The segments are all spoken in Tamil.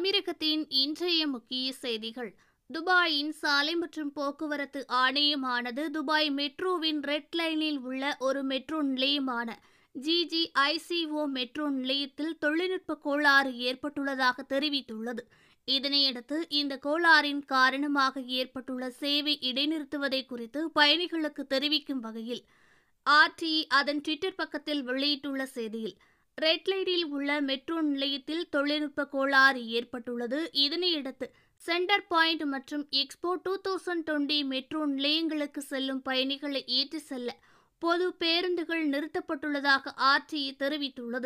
அமெரிக்கத்தின் இன்றைய முக்கிய செய்திகள் துபாயின் சாலை மற்றும் போக்குவரத்து ஆணையமானது துபாய் மெட்ரோவின் ரெட் லைனில் உள்ள ஒரு மெட்ரோ நிலையமான ஜிஜிஐசிஓ மெட்ரோ நிலையத்தில் தொழில்நுட்ப கோளாறு ஏற்பட்டுள்ளதாக தெரிவித்துள்ளது இதனையடுத்து இந்த கோளாறின் காரணமாக ஏற்பட்டுள்ள சேவை இடைநிறுத்துவதை குறித்து பயணிகளுக்கு தெரிவிக்கும் வகையில் ஆர்டிஇ அதன் ட்விட்டர் பக்கத்தில் வெளியிட்டுள்ள செய்தியில் ரெட் லைனில் உள்ள மெட்ரோ நிலையத்தில் தொழில்நுட்ப கோளாறு ஏற்பட்டுள்ளது இதனையடுத்து சென்டர் பாயிண்ட் மற்றும் Expo two thousand twenty metro நிலையங்களுக்கு செல்லும் பயணிகளை ஏற்றி செல்ல பொது பேருந்துகள் நிறுத்தப்பட்டுள்ளதாக ஆர்டிஇ தெரிவித்துள்ளது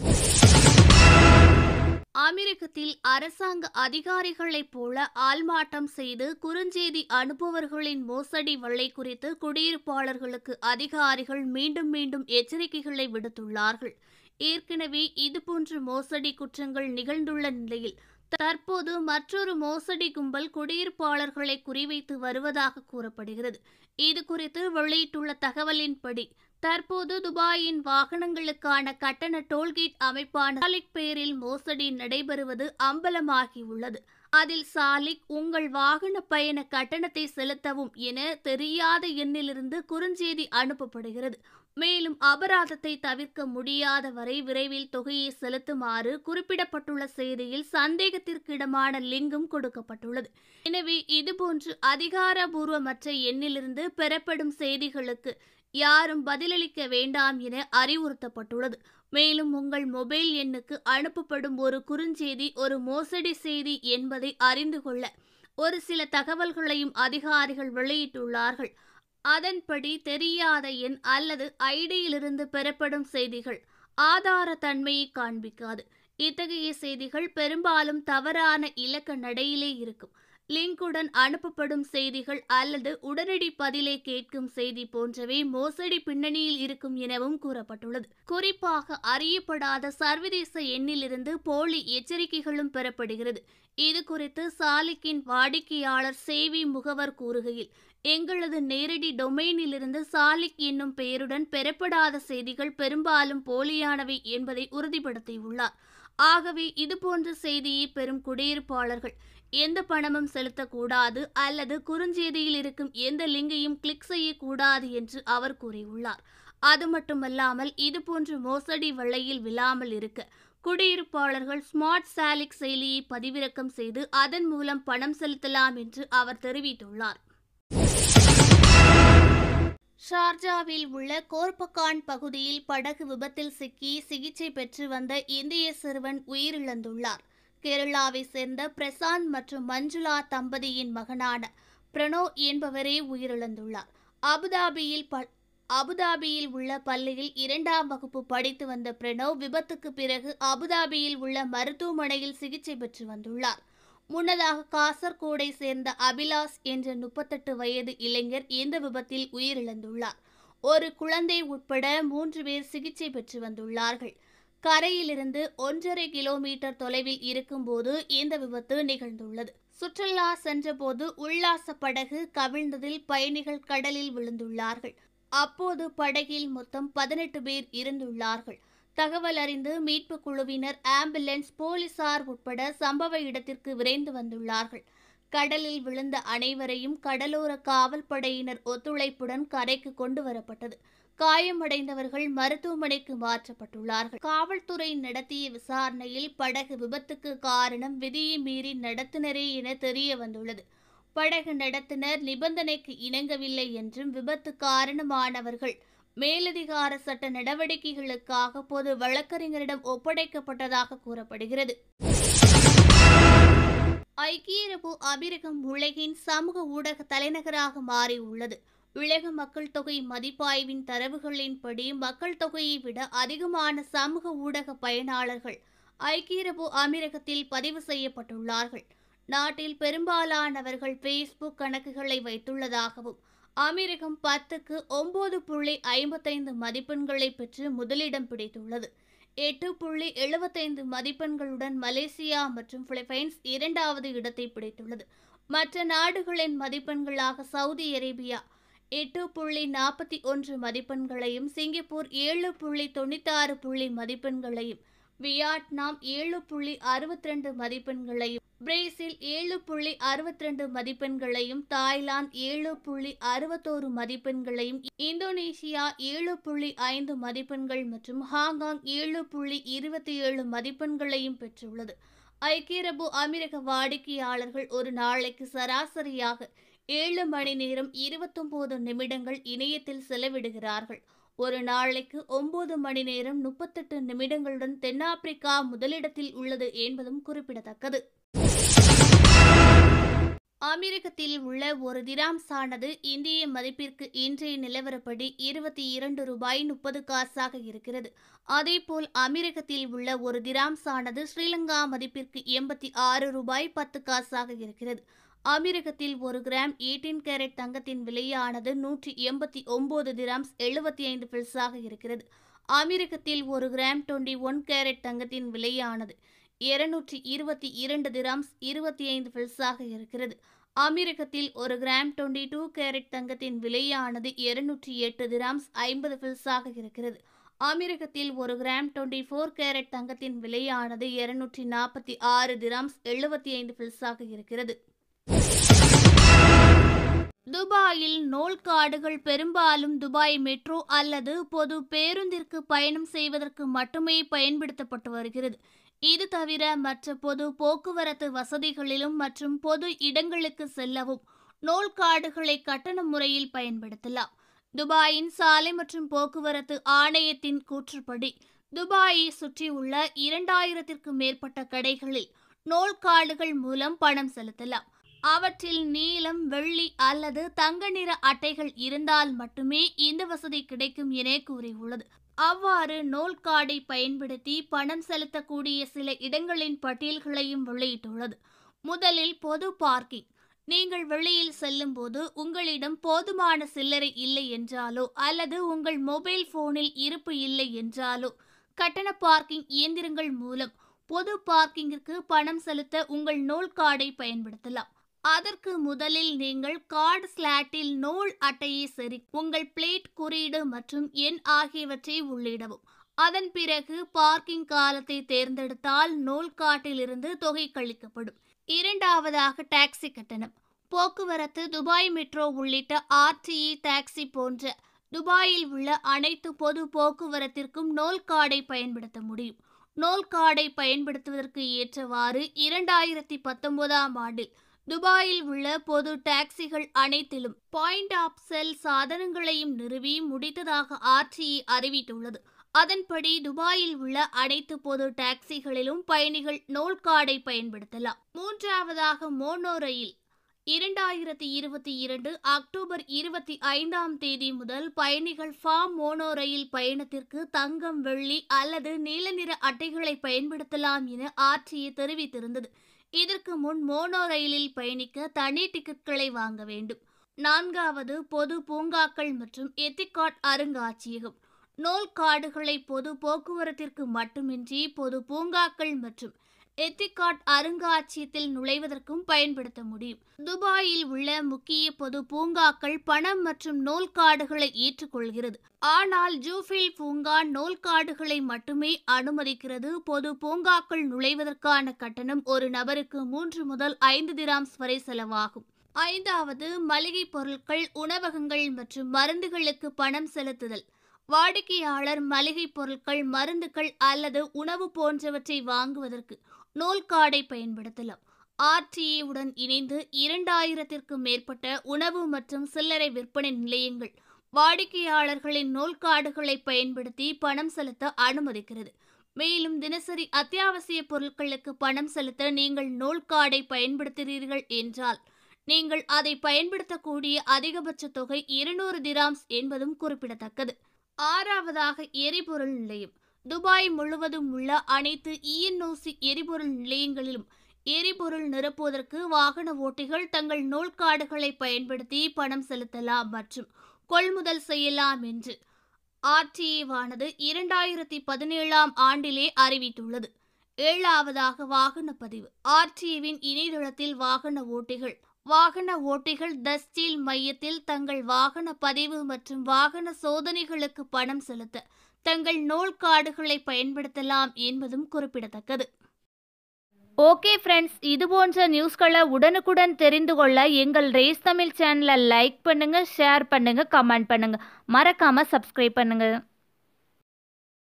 அமெரிக்கத்தில் அரசாங்க அதிகாரிகளைப் போல ஆள்மாட்டம் செய்து குறுஞ்செய்தி அனுப்புபவர்களின் மோசடி வலை குறித்து குடியிருப்பாளர்களுக்கு அதிகாரிகள் மீண்டும் மீண்டும் எச்சரிக்கைகளை விடுத்துள்ளார்கள் ஏற்கனவே இதுபோன்ற மோசடி குற்றங்கள் நிகழ்ந்துள்ள நிலையில் தற்போது மற்றொரு மோசடி கும்பல் குடியிருப்பாளர்களை குறிவைத்து வருவதாக கூறப்படுகிறது இது குறித்து வெளியிட்டுள்ள தகவலின்படி தற்போது துபாயின் வாகனங்களுக்கான கட்டண டோல்கேட் அமைப்பான சாலிக் பெயரில் மோசடி நடைபெறுவது அம்பலமாகியுள்ளது அதில் சாலிக் உங்கள் வாகன பயண கட்டணத்தை செலுத்தவும் என தெரியாத எண்ணிலிருந்து குறுஞ்செய்தி அனுப்பப்படுகிறது மேலும் அபராதத்தை தவிர்க்க முடியாத வரை விரைவில் தொகையை செலுத்துமாறு குறிப்பிடப்பட்டுள்ள செய்தியில் சந்தேகத்திற்கிடமான லிங்கும் கொடுக்கப்பட்டுள்ளது எனவே இதுபோன்று அதிகாரபூர்வமற்ற எண்ணிலிருந்து பெறப்படும் செய்திகளுக்கு யாரும் பதிலளிக்க வேண்டாம் என அறிவுறுத்தப்பட்டுள்ளது மேலும் உங்கள் மொபைல் எண்ணுக்கு அனுப்பப்படும் ஒரு குறுஞ்செய்தி ஒரு மோசடி செய்தி என்பதை அறிந்து கொள்ள ஒரு சில தகவல்களையும் அதிகாரிகள் வெளியிட்டுள்ளார்கள் அதன்படி தெரியாத எண் அல்லது ஐடியிலிருந்து பெறப்படும் செய்திகள் ஆதார தன்மையை காண்பிக்காது இத்தகைய செய்திகள் பெரும்பாலும் தவறான இலக்க நடையிலே இருக்கும் லிங்குடன் அனுப்பப்படும் செய்திகள் அல்லது உடனடி பதிலை கேட்கும் செய்தி போன்றவை மோசடி பின்னணியில் இருக்கும் எனவும் கூறப்பட்டுள்ளது குறிப்பாக அறியப்படாத சர்வதேச எண்ணிலிருந்து போலி எச்சரிக்கைகளும் பெறப்படுகிறது இது குறித்து சாலிக்கின் வாடிக்கையாளர் சேவை முகவர் கூறுகையில் எங்களது நேரடி டொமைனிலிருந்து சாலிக் என்னும் பெயருடன் பெறப்படாத செய்திகள் பெரும்பாலும் போலியானவை என்பதை உறுதிப்படுத்தியுள்ளார் ஆகவே இதுபோன்ற செய்தியை பெறும் குடியிருப்பாளர்கள் எந்த பணமும் செலுத்தக்கூடாது அல்லது குறுஞ்செய்தியில் இருக்கும் எந்த லிங்கையும் கிளிக் செய்யக்கூடாது என்று அவர் கூறியுள்ளார் அது மட்டுமல்லாமல் இதுபோன்ற மோசடி வலையில் விழாமல் இருக்க குடியிருப்பாளர்கள் ஸ்மார்ட் சாலிக் செயலியை பதிவிறக்கம் செய்து அதன் மூலம் பணம் செலுத்தலாம் என்று அவர் தெரிவித்துள்ளார் ஷார்ஜாவில் உள்ள கோர்பகான் பகுதியில் படகு விபத்தில் சிக்கி சிகிச்சை பெற்று வந்த இந்திய சிறுவன் உயிரிழந்துள்ளார் கேரளாவை சேர்ந்த பிரசாந்த் மற்றும் மஞ்சுளா தம்பதியின் மகனான பிரணோ என்பவரே உயிரிழந்துள்ளார் அபுதாபியில் ப அபுதாபியில் உள்ள பள்ளியில் இரண்டாம் வகுப்பு படித்து வந்த பிரணவ் விபத்துக்கு பிறகு அபுதாபியில் உள்ள மருத்துவமனையில் சிகிச்சை பெற்று வந்துள்ளார் முன்னதாக காசர்கோடை சேர்ந்த அபிலாஸ் என்ற முப்பத்தெட்டு வயது இளைஞர் இந்த விபத்தில் உயிரிழந்துள்ளார் ஒரு குழந்தை உட்பட மூன்று பேர் சிகிச்சை பெற்று வந்துள்ளார்கள் கரையிலிருந்து ஒன்றரை கிலோமீட்டர் தொலைவில் இருக்கும்போது இந்த விபத்து நிகழ்ந்துள்ளது சுற்றுலா சென்றபோது உல்லாச படகு கவிழ்ந்ததில் பயணிகள் கடலில் விழுந்துள்ளார்கள் அப்போது படகில் மொத்தம் பதினெட்டு பேர் இருந்துள்ளார்கள் தகவல் அறிந்து மீட்பு குழுவினர் ஆம்புலன்ஸ் போலீசார் உட்பட சம்பவ இடத்திற்கு விரைந்து வந்துள்ளார்கள் கடலில் விழுந்த அனைவரையும் கடலோர காவல் படையினர் ஒத்துழைப்புடன் கரைக்கு கொண்டு வரப்பட்டது காயமடைந்தவர்கள் மருத்துவமனைக்கு மாற்றப்பட்டுள்ளார்கள் காவல்துறை நடத்திய விசாரணையில் படகு விபத்துக்கு காரணம் விதியை மீறி நடத்துனரே என தெரிய வந்துள்ளது படகு நடத்துனர் நிபந்தனைக்கு இணங்கவில்லை என்றும் விபத்து காரணமானவர்கள் மேலதிகார சட்ட நடவடிக்கைகளுக்காக பொது வழக்கறிஞரிடம் ஒப்படைக்கப்பட்டதாக கூறப்படுகிறது ஐக்கிய அரபு அமீரகம் உலகின் சமூக ஊடக தலைநகராக மாறியுள்ளது உலக மக்கள் தொகை மதிப்பாய்வின் தரவுகளின்படி மக்கள் தொகையை விட அதிகமான சமூக ஊடக பயனாளர்கள் ஐக்கிய அரபு அமீரகத்தில் பதிவு செய்யப்பட்டுள்ளார்கள் நாட்டில் பெரும்பாலானவர்கள் ஃபேஸ்புக் கணக்குகளை வைத்துள்ளதாகவும் அமெரிக்கம் பத்துக்கு ஒன்பது புள்ளி ஐம்பத்தைந்து மதிப்பெண்களை பெற்று முதலிடம் பிடித்துள்ளது எட்டு புள்ளி எழுபத்தைந்து மதிப்பெண்களுடன் மலேசியா மற்றும் பிலிப்பைன்ஸ் இரண்டாவது இடத்தை பிடித்துள்ளது மற்ற நாடுகளின் மதிப்பெண்களாக சவுதி அரேபியா எட்டு புள்ளி நாற்பத்தி ஒன்று மதிப்பெண்களையும் சிங்கப்பூர் ஏழு புள்ளி தொண்ணூத்தாறு புள்ளி மதிப்பெண்களையும் வியட்நாம் ஏழு புள்ளி அறுபத்தி ரெண்டு மதிப்பெண்களையும் பிரேசில் ஏழு புள்ளி அறுபத்தி ரெண்டு மதிப்பெண்களையும் தாய்லாந்து ஏழு புள்ளி அறுபத்தோரு மதிப்பெண்களையும் இந்தோனேஷியா ஏழு புள்ளி ஐந்து மதிப்பெண்கள் மற்றும் ஹாங்காங் ஏழு புள்ளி இருபத்தி ஏழு மதிப்பெண்களையும் பெற்றுள்ளது ஐக்கிய அரபு அமீரக வாடிக்கையாளர்கள் ஒரு நாளைக்கு சராசரியாக ஏழு மணி நேரம் இருபத்தொன்பது நிமிடங்கள் இணையத்தில் செலவிடுகிறார்கள் ஒரு நாளைக்கு ஒன்பது மணி நேரம் முப்பத்தெட்டு நிமிடங்களுடன் தென்னாப்பிரிக்கா முதலிடத்தில் உள்ளது என்பதும் குறிப்பிடத்தக்கது அமெரிக்கத்தில் உள்ள ஒரு திராம்ஸானது இந்திய மதிப்பிற்கு இன்றைய நிலவரப்படி இருபத்தி இரண்டு ரூபாய் முப்பது காசாக இருக்கிறது அதேபோல் அமெரிக்கத்தில் உள்ள ஒரு திராம்ஸானது ஸ்ரீலங்கா மதிப்பிற்கு எண்பத்தி ஆறு ரூபாய் பத்து காசாக இருக்கிறது அமெரிக்கத்தில் ஒரு கிராம் எயிட்டீன் கேரட் தங்கத்தின் விலையானது நூற்றி எண்பத்தி ஒன்பது திராம்ஸ் எழுபத்தி ஐந்து பில்ஸாக இருக்கிறது அமெரிக்கத்தில் ஒரு கிராம் டுவெண்ட்டி ஒன் கேரட் தங்கத்தின் விலையானது இருநூற்றி இருபத்தி இரண்டு திராம்ஸ் இருபத்தி ஐந்து பில்ஸாக இருக்கிறது அமெரிக்கத்தில் ஒரு கிராம் டுவெண்ட்டி டூ கேரட் தங்கத்தின் விலையானது இருநூற்றி எட்டு திராம்ஸ் ஐம்பது பில்ஸாக இருக்கிறது அமெரிக்கத்தில் ஒரு கிராம் டுவெண்ட்டி ஃபோர் கேரட் தங்கத்தின் விலையானது இருநூற்றி நாற்பத்தி ஆறு திராம்ஸ் எழுபத்தி ஐந்து பில்ஸாக இருக்கிறது துபாயில் நூல் காடுகள் பெரும்பாலும் துபாய் மெட்ரோ அல்லது பொது பேருந்திற்கு பயணம் செய்வதற்கு மட்டுமே பயன்படுத்தப்பட்டு வருகிறது இது தவிர மற்ற பொது போக்குவரத்து வசதிகளிலும் மற்றும் பொது இடங்களுக்கு செல்லவும் நூல் காடுகளை கட்டண முறையில் பயன்படுத்தலாம் துபாயின் சாலை மற்றும் போக்குவரத்து ஆணையத்தின் கூற்றுப்படி துபாயை சுற்றியுள்ள இரண்டாயிரத்திற்கும் மேற்பட்ட கடைகளில் நூல் கார்டுகள் மூலம் பணம் செலுத்தலாம் அவற்றில் நீலம் வெள்ளி அல்லது தங்க நிற அட்டைகள் இருந்தால் மட்டுமே இந்த வசதி கிடைக்கும் என கூறியுள்ளது அவ்வாறு நூல் கார்டை பயன்படுத்தி பணம் செலுத்தக்கூடிய சில இடங்களின் பட்டியல்களையும் வெளியிட்டுள்ளது முதலில் பொது பார்க்கிங் நீங்கள் வெளியில் செல்லும்போது உங்களிடம் போதுமான சில்லறை இல்லை என்றாலோ அல்லது உங்கள் மொபைல் போனில் இருப்பு இல்லை என்றாலோ கட்டண பார்க்கிங் இயந்திரங்கள் மூலம் பொது பார்க்கிங்கிற்கு பணம் செலுத்த உங்கள் நூல் கார்டை பயன்படுத்தலாம் அதற்கு முதலில் நீங்கள் கார்டு ஸ்லாட்டில் நூல் அட்டையை சரி உங்கள் பிளேட் குறியீடு மற்றும் எண் ஆகியவற்றை உள்ளிடவும் அதன் பிறகு பார்க்கிங் காலத்தை தேர்ந்தெடுத்தால் நூல் காட்டிலிருந்து தொகை கழிக்கப்படும் இரண்டாவதாக டாக்ஸி கட்டணம் போக்குவரத்து துபாய் மெட்ரோ உள்ளிட்ட ஆர்டிஇ டாக்ஸி போன்ற துபாயில் உள்ள அனைத்து பொது போக்குவரத்திற்கும் நோல் கார்டை பயன்படுத்த முடியும் நோல் கார்டை பயன்படுத்துவதற்கு ஏற்றவாறு இரண்டாயிரத்தி பத்தொன்பதாம் ஆண்டில் துபாயில் உள்ள பொது டாக்ஸிகள் அனைத்திலும் பாயிண்ட் ஆஃப் செல் சாதனங்களையும் நிறுவி முடித்ததாக ஆர்டிஇ அறிவித்துள்ளது அதன்படி துபாயில் உள்ள அனைத்து பொது டாக்ஸிகளிலும் பயணிகள் நோல் கார்டை பயன்படுத்தலாம் மூன்றாவதாக மோனோ ரயில் இரண்டாயிரத்தி இருபத்தி இரண்டு அக்டோபர் இருபத்தி ஐந்தாம் தேதி முதல் பயணிகள் ஃபார்ம் மோனோ ரயில் பயணத்திற்கு தங்கம் வெள்ளி அல்லது நீல நிற அட்டைகளை பயன்படுத்தலாம் என ஆர்டிஏ தெரிவித்திருந்தது இதற்கு முன் மோனோ ரயிலில் பயணிக்க தனி டிக்கெட்களை வாங்க வேண்டும் நான்காவது பொது பூங்காக்கள் மற்றும் எத்திகாட் அருங்காட்சியகம் நோல் கார்டுகளை பொது போக்குவரத்திற்கு மட்டுமின்றி பொது பூங்காக்கள் மற்றும் எத்திகாட் அருங்காட்சியத்தில் நுழைவதற்கும் பயன்படுத்த முடியும் துபாயில் உள்ள முக்கிய பொது பூங்காக்கள் பணம் மற்றும் நூல் கார்டுகளை ஏற்றுக்கொள்கிறது ஆனால் ஜூஃபில் பூங்கா நூல் கார்டுகளை மட்டுமே அனுமதிக்கிறது பொது பூங்காக்கள் நுழைவதற்கான கட்டணம் ஒரு நபருக்கு மூன்று முதல் ஐந்து திராம்ஸ் வரை செலவாகும் ஐந்தாவது மளிகை பொருட்கள் உணவகங்கள் மற்றும் மருந்துகளுக்கு பணம் செலுத்துதல் வாடிக்கையாளர் மளிகை பொருட்கள் மருந்துகள் அல்லது உணவு போன்றவற்றை வாங்குவதற்கு நூல் கார்டை பயன்படுத்தலாம் ஆர்டிஏ உடன் இணைந்து இரண்டாயிரத்திற்கும் மேற்பட்ட உணவு மற்றும் சில்லறை விற்பனை நிலையங்கள் வாடிக்கையாளர்களின் நூல் கார்டுகளை பயன்படுத்தி பணம் செலுத்த அனுமதிக்கிறது மேலும் தினசரி அத்தியாவசிய பொருட்களுக்கு பணம் செலுத்த நீங்கள் நூல் கார்டை பயன்படுத்துகிறீர்கள் என்றால் நீங்கள் அதை பயன்படுத்தக்கூடிய அதிகபட்ச தொகை இருநூறு திராம்ஸ் என்பதும் குறிப்பிடத்தக்கது ஆறாவதாக எரிபொருள் நிலையம் துபாய் முழுவதும் உள்ள அனைத்து இஎன்ஓசி எரிபொருள் நிலையங்களிலும் எரிபொருள் நிரப்புவதற்கு வாகன ஓட்டிகள் தங்கள் நூல் கார்டுகளை பயன்படுத்தி பணம் செலுத்தலாம் மற்றும் கொள்முதல் செய்யலாம் என்று ஆர்டிஏவானது இரண்டாயிரத்தி பதினேழாம் ஆண்டிலே அறிவித்துள்ளது ஏழாவதாக வாகன பதிவு ஆர்டிஏவின் இணையதளத்தில் வாகன ஓட்டிகள் வாகன ஓட்டிகள் தஸ்டீல் மையத்தில் தங்கள் வாகன பதிவு மற்றும் வாகன சோதனைகளுக்கு பணம் செலுத்த தங்கள் நூல் கார்டுகளை பயன்படுத்தலாம் என்பதும் குறிப்பிடத்தக்கது ஓகே ஃப்ரெண்ட்ஸ் இது போன்ற நியூஸ்களை உடனுக்குடன் தெரிந்து கொள்ள எங்கள் ரேஸ் தமிழ் சேனலை லைக் பண்ணுங்க ஷேர் பண்ணுங்க கமெண்ட் பண்ணுங்க மறக்காம சப்ஸ்கிரைப் பண்ணுங்க